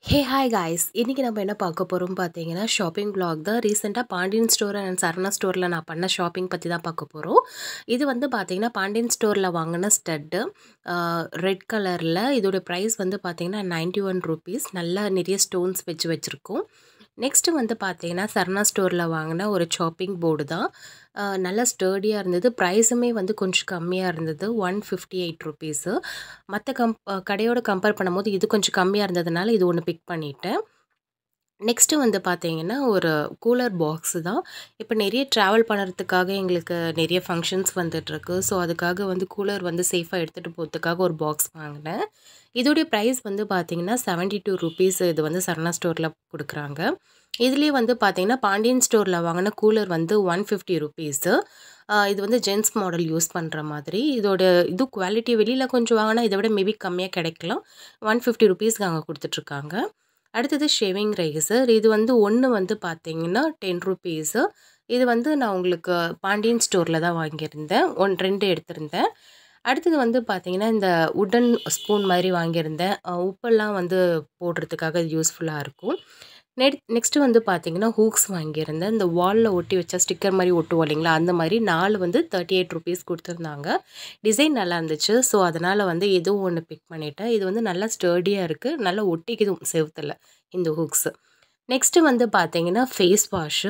Hey hi guys இன்றைக்கி நம்ம என்ன பார்க்க போகிறோம் பார்த்தீங்கன்னா ஷாப்பிங் vlog தான் ரீசெண்டாக பாண்டியன் ஸ்டோர் அண்ட் சரணா ஸ்டோரில் நான் பண்ண ஷாப்பிங் பற்றி தான் பார்க்க போகிறோம் இது வந்து பார்த்தீங்கன்னா பாண்டியன் ஸ்டோரில் வாங்கின ஸ்டட்டு ரெட் கலரில் இதோட ப்ரைஸ் வந்து பார்த்தீங்கன்னா நைன்டி ஒன் ருபீஸ் நல்லா நிறைய ஸ்டோன்ஸ் வச்சு வச்சுருக்கோம் நெக்ஸ்ட்டு வந்து பார்த்தீங்கன்னா சரணா ஸ்டோரில் வாங்கின ஒரு ஷாப்பிங் போர்டு தான் அஹ் நல்லா ஸ்டர்டியாக இருந்தது ப்ரைஸுமே வந்து கொஞ்சம் கம்மியாக இருந்தது ஒன் ஃபிஃப்டி எயிட் ருபீஸு மற்ற கம் அஹ் கடையோட கம்பேர் பண்ணும்போது இது கொஞ்சம் கம்மியாக இருந்ததுனால இது ஒன்று பிக் பண்ணிட்டேன் நெக்ஸ்ட்டு வந்து பார்த்தீங்கன்னா ஒரு கூலர் பாக்ஸு தான் இப்போ நிறைய ட்ராவல் பண்ணுறதுக்காக எங்களுக்கு நிறைய ஃபங்க்ஷன்ஸ் வந்துட்டுருக்கு ஸோ அதுக்காக வந்து கூலர் வந்து சேஃபாக எடுத்துகிட்டு போகிறதுக்காக ஒரு பாக்ஸ் வாங்கினேன் இதோடைய ப்ரைஸ் வந்து பார்த்தீங்கன்னா செவன்ட்டி டூ ருபீஸ் இது வந்து சரணா ஸ்டோரில் கொடுக்குறாங்க இதுலேயே வந்து பார்த்தீங்கன்னா பாண்டியன் ஸ்டோரில் வாங்கின கூலர் வந்து ஒன் ஃபிஃப்டி ருபீஸு இது வந்து ஜென்ஸ் மாடல் யூஸ் பண்ணுற மாதிரி இதோட இது குவாலிட்டி வெளியில் கொஞ்சம் வாங்கினா இதை விட மேபி கம்மியாக கிடைக்கலாம் ஒன் ஃபிஃப்டி ருபீஸ்க்கு அங்கே கொடுத்துட்ருக்காங்க அடுத்தது ஷேவிங் ரைசர் இது வந்து ஒன்று வந்து பார்த்தீங்கன்னா டென் ருபீஸு இது வந்து நான் உங்களுக்கு பாண்டியன் ஸ்டோரில் தான் வாங்கியிருந்தேன் ஒன் ரெண்டு எடுத்திருந்தேன் அடுத்தது வந்து பார்த்தீங்கன்னா இந்த உடன் ஸ்பூன் மாதிரி வாங்கியிருந்தேன் அஹ் உப்பெல்லாம் வந்து போடுறதுக்காக இது யூஸ்ஃபுல்லாக இருக்கும் நெட் நெக்ஸ்ட்டு வந்து பார்த்தீங்கன்னா ஹூக்ஸ் வாங்கியிருந்தேன் இந்த வாலில் ஒட்டி வச்சா ஸ்டிக்கர் மாதிரி ஒட்டுவோம் இல்லைங்களா அந்த மாதிரி நாலு வந்து தேர்ட்டி எயிட் ருபீஸ் கொடுத்துருந்தாங்க டிசைன் நல்லா இருந்துச்சு ஸோ அதனால் வந்து எதுவும் ஒன்று பிக் பண்ணிட்டேன் இது வந்து நல்லா ஸ்டர்டியாக இருக்குது நல்லா ஒட்டிக்குதும் செவுத்தில் இந்த ஹூக்ஸு நெக்ஸ்ட்டு வந்து பார்த்தீங்கன்னா face wash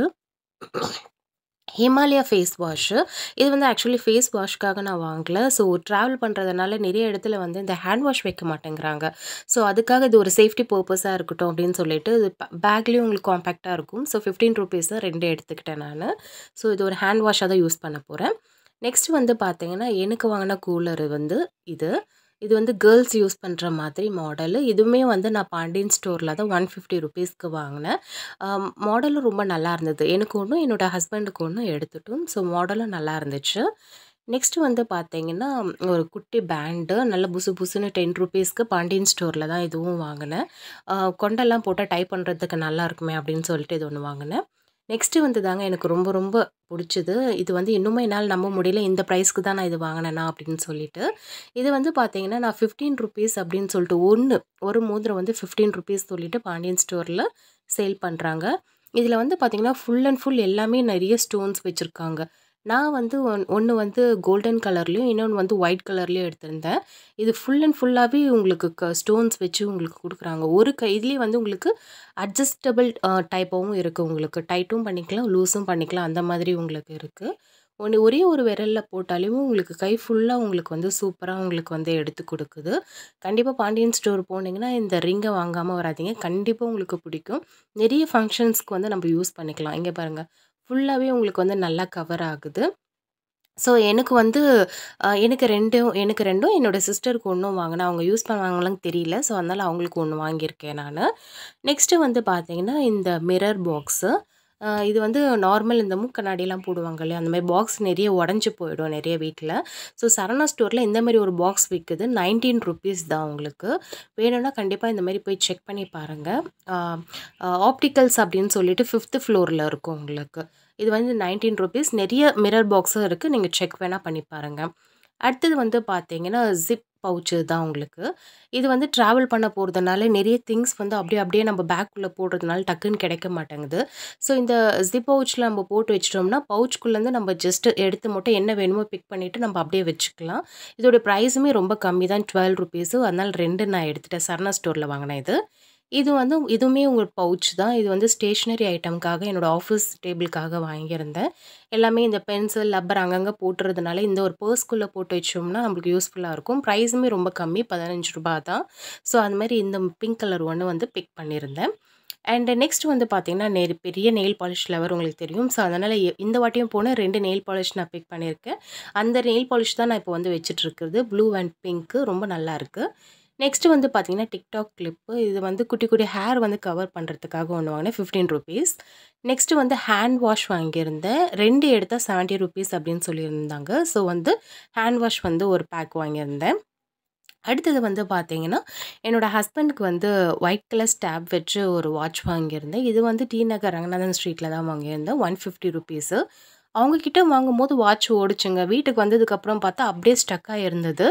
Himalaya face wash இது வந்து ஆக்சுவலி ஃபேஸ் வாஷ்க்காக நான் வாங்கல ஸோ ட்ராவல் பண்ணுறதுனால நிறைய இடத்துல வந்து இந்த ஹேண்ட் வாஷ் வைக்க மாட்டேங்கிறாங்க ஸோ அதுக்காக இது ஒரு சேஃப்டி பர்பஸாக இருக்கட்டும் அப்படின்னு சொல்லிட்டு இது பேக்லேயும் உங்களுக்கு காம்பேக்டாக இருக்கும் ஸோ ஃபிஃப்டீன் ருபீஸ் தான் ரெண்டு எடுத்துக்கிட்டேன் நான் ஸோ இது ஒரு ஹேண்ட் வாஷாக தான் யூஸ் பண்ண போகிறேன் நெக்ஸ்ட் வந்து பார்த்தீங்கன்னா எனக்கு வாங்கின கூலர் வந்து இது இது வந்து கேர்ள்ஸ் யூஸ் பண்ணுற மாதிரி மாடலு இதுவுமே வந்து நான் பாண்டியன் ஸ்டோரில் தான் ஒன் ஃபிஃப்டி ருபீஸ்க்கு வாங்கினேன் மாடலும் ரொம்ப நல்லா இருந்தது எனக்கு ஒன்றும் என்னோடய ஹஸ்பண்டுக்கு ஒன்றும் எடுத்துட்டோம் ஸோ மாடலும் நல்லா இருந்துச்சு நெக்ஸ்ட் வந்து பார்த்தீங்கன்னா ஒரு குட்டி பேண்டு நல்ல புசு புசுன்னு டென் ருபீஸ்க்கு பாண்டியன் ஸ்டோரில் தான் இதுவும் வாங்கினேன் ஆஹ் கொண்டெல்லாம் போட்டால் டைப் பண்ணுறதுக்கு நல்லா இருக்குமே அப்படின்னு சொல்லிட்டு இது ஒன்று வாங்கினேன் நெக்ஸ்ட்டு வந்து தாங்க எனக்கு ரொம்ப ரொம்ப பிடிச்சது இது வந்து இன்னுமே என்னால் நம்ப முடியல இந்த ப்ரைஸ்க்கு தான் நான் இது வாங்கினேனா அப்படின்னு சொல்லிட்டு இது வந்து பார்த்தீங்கன்னா நான் ஃபிஃப்டீன் ருபீஸ் அப்படின்னு சொல்லிட்டு ஒன்று ஒரு மோதிரம் வந்து ஃபிஃப்டீன் ருபீஸ் சொல்லிட்டு பாண்டியன் ஸ்டோரில் சேல் பண்ணுறாங்க இதில் வந்து பார்த்தீங்கன்னா ஃபுல் அண்ட் ஃபுல் எல்லாமே நிறைய ஸ்டோன்ஸ் வச்சுருக்காங்க நான் வந்து ஒன் ஒன்று வந்து கோல்டன் கலர்லேயும் இன்னொன்று வந்து ஒயிட் கலர்லேயும் எடுத்திருந்தேன் இது ஃபுல் அண்ட் ஃபுல்லாகவே உங்களுக்கு க ஸ்டோன்ஸ் வச்சு உங்களுக்கு கொடுக்குறாங்க ஒரு கை இதுலேயே வந்து உங்களுக்கு அட்ஜஸ்டபிள் டைப்பாகவும் இருக்குது உங்களுக்கு டைட்டும் பண்ணிக்கலாம் லூஸும் பண்ணிக்கலாம் அந்த மாதிரி உங்களுக்கு இருக்குது ஒன்று ஒரே ஒரு விரலில் போட்டாலும் உங்களுக்கு கை ஃபுல்லாக உங்களுக்கு வந்து சூப்பராக உங்களுக்கு வந்து எடுத்து கொடுக்குது கண்டிப்பாக பாண்டியன் ஸ்டோர் போனீங்கன்னா இந்த ரிங்கை வாங்காமல் வராதீங்க கண்டிப்பாக உங்களுக்கு பிடிக்கும் நிறைய ஃபங்க்ஷன்ஸ்க்கு வந்து நம்ம யூஸ் பண்ணிக்கலாம் இங்கே பாருங்கள் ஃபுல்லாகவே உங்களுக்கு வந்து நல்லா கவர் ஆகுது ஸோ எனக்கு வந்து அஹ், எனக்கு ரெண்டும் எனக்கு ரெண்டும் என்னோடய சிஸ்டருக்கு ஒன்றும் வாங்கினேன் அவங்க யூஸ் பண்ணுவாங்களான்னு தெரியல ஸோ அதனால் அவங்களுக்கு ஒன்று வாங்கியிருக்கேன் நான் நெக்ஸ்ட்டு வந்து பார்த்தீங்கன்னா இந்த மிரர் பாக்ஸு இது வந்து நார்மல் இந்த மூக்கண்ணாடியெல்லாம் போடுவாங்க இல்லையா அந்த மாதிரி பாக்ஸ் நிறைய உடஞ்சி போயிடும் நிறைய வீட்டில் ஸோ சரணா ஸ்டோரில் இந்த மாதிரி ஒரு பாக்ஸ் விற்குது நைன்டீன் ருபீஸ் தான் உங்களுக்கு வேணும்னா கண்டிப்பாக இந்த மாதிரி போய் செக் பண்ணி பாருங்கள் ஆப்டிக்கல்ஸ் அப்படின்னு சொல்லிட்டு ஃபிஃப்த்து ஃப்ளோரில் இருக்கும் உங்களுக்கு இது வந்து நைன்டீன் ருபீஸ் நிறைய மிரர் பாக்ஸும் இருக்குது நீங்கள் செக் வேணால் பண்ணி பாருங்கள் அடுத்தது வந்து பார்த்தீங்கன்னா ஜிப் பவுச்சு தான் உங்களுக்கு இது வந்து ட்ராவல் பண்ண போகிறதுனால நிறைய திங்ஸ் வந்து அப்படியே அப்படியே நம்ம பேக்குள்ளே போடுறதுனால டக்குன்னு கிடைக்க மாட்டேங்குது ஸோ இந்த ஜிப் பவுச்சில் நம்ம போட்டு வச்சிட்டோம்னா பவுச்சுக்குள்ளேருந்து நம்ம ஜஸ்ட் எடுத்து மட்டும் என்ன வேணுமோ பிக் பண்ணிவிட்டு நம்ம அப்படியே வச்சுக்கலாம் இதோட ப்ரைஸுமே ரொம்ப கம்மி தான் டுவெல் ருபீஸு அதனால் ரெண்டு நான் எடுத்துட்டேன் சரணா ஸ்டோரில் வாங்கினேன் இது இது வந்து இதுவுமே உங்களுக்கு பவுச் தான் இது வந்து ஸ்டேஷ்னரி ஐட்டம்காக என்னோடய ஆஃபீஸ் டேபிளுக்காக வாங்கியிருந்தேன் எல்லாமே இந்த பென்சில் லப்பர் அங்கங்கே போட்டுறதுனால இந்த ஒரு பர்ஸ்குள்ளே போட்டு வச்சோம்னா நம்மளுக்கு யூஸ்ஃபுல்லாக இருக்கும் ப்ரைஸுமே ரொம்ப கம்மி பதினஞ்சு ரூபா தான் ஸோ அது மாதிரி இந்த பிங்க் கலர் ஒன்று வந்து பிக் பண்ணியிருந்தேன் அண்ட் நெக்ஸ்ட் வந்து பார்த்தீங்கன்னா நெ பெரிய நெயில் பாலிஷ் லவர் உங்களுக்கு தெரியும் ஸோ அதனால் இந்த வாட்டியும் போனால் ரெண்டு நெயில் பாலிஷ் நான் பிக் பண்ணியிருக்கேன் அந்த நெயில் பாலிஷ் தான் நான் இப்போ வந்து வச்சுட்டு இருக்கிறது ப்ளூ அண்ட் பிங்க்கு ரொம்ப நல்லா இருக்குது நெக்ஸ்ட் வந்து பார்த்தீங்கன்னா டிக்டாக் கிளிப்பு இது வந்து குட்டி குட்டி ஹேர் வந்து கவர் பண்ணுறதுக்காக ஒன்று வாங்கினேன் ஃபிஃப்டீன் ருபீஸ் நெக்ஸ்ட் வந்து ஹேண்ட் வாஷ் வாங்கியிருந்தேன் ரெண்டு எடுத்தால் செவன்ட்டி ருபீஸ் அப்படின்னு சொல்லியிருந்தாங்க ஸோ வந்து ஹேண்ட் வாஷ் வந்து ஒரு பேக் வாங்கியிருந்தேன் அடுத்தது வந்து பார்த்தீங்கன்னா என்னோடய ஹஸ்பண்டுக்கு வந்து ஒயிட் கலர் ஸ்டாப் வச்சு ஒரு வாட்ச் வாங்கியிருந்தேன் இது வந்து டி நகர் ரங்கநாதன் ஸ்ட்ரீட்டில் தான் வாங்கியிருந்தேன் ஒன் ஃபிஃப்டி ருபீஸு அவங்கக்கிட்ட வாங்கும்போது வாட்ச் ஓடிச்சுங்க வீட்டுக்கு வந்ததுக்கப்புறம் பார்த்தா அப்படியே ஸ்டக்காக இருந்தது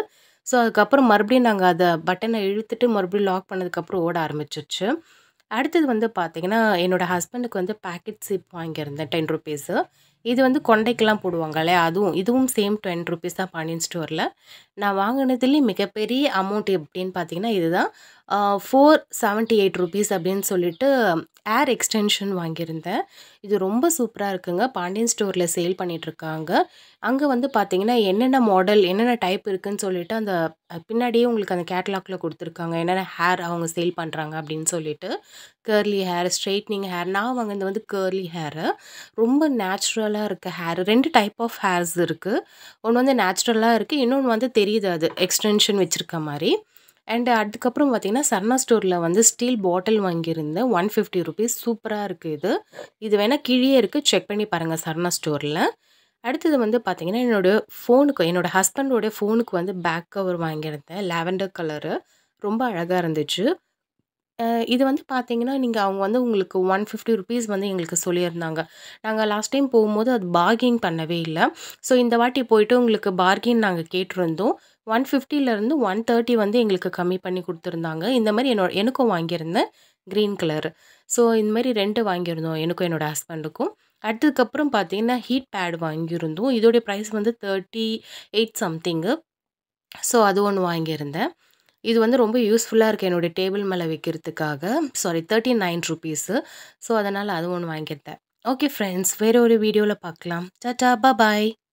ஸோ அதுக்கப்புறம் மறுபடியும் நாங்க அத பட்டன இழுத்துட்டு மறுபடியும் லாக் பண்ணதுக்கப்புறம் ஓட ஆரம்பிச்சுருச்சு. அடுத்தது வந்து பார்த்தீங்கன்னா, என்னோட ஹஸ்பண்டுக்கு வந்து பாக்கெட் சிப் வாங்கியிருந்தேன் ₹10 இது வந்து கொண்டைக்கெல்லாம் போடுவாங்க இல்லையா? அதுவும் இதுவும் சேம் ₹10 தான் பாண்டியன் ஸ்டோர்ல. நான் வாங்குனதுலயே மிகப்பெரிய அமௌண்ட் எப்படின்னு பார்த்தீங்கன்னா, இதுதான். அ ₹478 அப்படின்னு சொல்லிட்டு ஏர் எக்ஸ்டென்ஷன் வாங்கியிருந்தேன். இது ரொம்ப சூப்பரா இருக்குங்க. பாண்டியன் ஸ்டோர்ல சேல் பண்ணிட்டுருக்காங்க. அங்க வந்து பார்த்தீங்கன்னா, என்னென்ன மாடல், என்னென்ன டைப் இருக்குன்னு சொல்லிட்டு அந்த அ பின்னாடியே உங்களுக்கு அந்த கேட்டலாக்ல குடுத்துருக்காங்க. என்னென்ன ஹேர் அவங்க சேல் பண்றாங்க அப்படின்னு சொல்லிட்டு. Curly hair, straightening hair. நான் வாங்குனது வந்து கர்லி ஹேரு. ரொம்ப நேச்சுரலா இருக்க ஹேர். 2 டைப் ஆஃப் ஹேர்ஸ் இருக்கு. ஒண்ணு வந்து நேச்சுரலா இருக்கு. இன்னொன்னு வந்து தெரியுது அது எக்ஸ்டென்ஷன் வச்சிருக்க மாரி. அண்ட் அதுக்கப்புறம் பார்த்தீங்கன்னா, சரவணா ஸ்டோர்ல வந்து ஸ்டீல் பாட்டில் வாங்கியிருந்தேன். ₹150 சூப்பரா இருக்கு இது. இது வேணா கீழயே இருக்கு. செக் பண்ணி பாருங்க சரவணா ஸ்டோர்ல. அடுத்தது வந்து பார்த்தீங்கன்னா, என்னோட ஃபோனுக்கு என்னோட ஹஸ்பண்டோட ஃபோனுக்கு வந்து பேக் கவர் வாங்கியிருந்தேன். Lavender colour. ரொம்ப அழகா இருந்துச்சு. அ இது வந்து பார்த்தீங்கன்னா, நீங்க அவங்க வந்து உங்களுக்கு ₹150 வந்து எங்களுக்கு சொல்லியிருந்தாங்க. நாங்க லாஸ்ட் டைம் போகும்போது அது பார்கெயின் பண்ணவே இல்ல. ஸோ இந்த வாட்டி போயிட்டு உங்களுக்கு பார்கெயின் நாங்க கேட்டிருந்தோம். 150லேருந்து 130 வந்து எங்களுக்கு கம்மி பண்ணி குடுத்துருந்தாங்க. இந்த மாரி என்னோ எனக்கும் வாங்கியிருந்தேன். Green colour. ஸோ இந்த மாரி 2 வாங்கியிருந்தோம். எனக்கும் என்னோட ஹஸ்பண்டுக்கும். அடுத்ததுக்கப்புறம் பார்த்தீங்கன்னா, ஹீட் பேட் வாங்கியிருந்தோம். இதோடைய பிரைஸ் வந்து 38 சம்திங்கு. ஸோ அது ஒண்ணு வாங்கியிருந்தேன். இது வந்து ரொம்ப யூஸ்ஃபுல்லா இருக்கு என்னோட டேபிள் மேல வைக்கிறதுக்காக. சாரி ₹39 ஸோ அதனால அது ஒண்ணு வாங்கியிருந்தேன். Okay friends. வேற ஒரு வீடியோல பார்க்கலாம். டாடா! பாய்.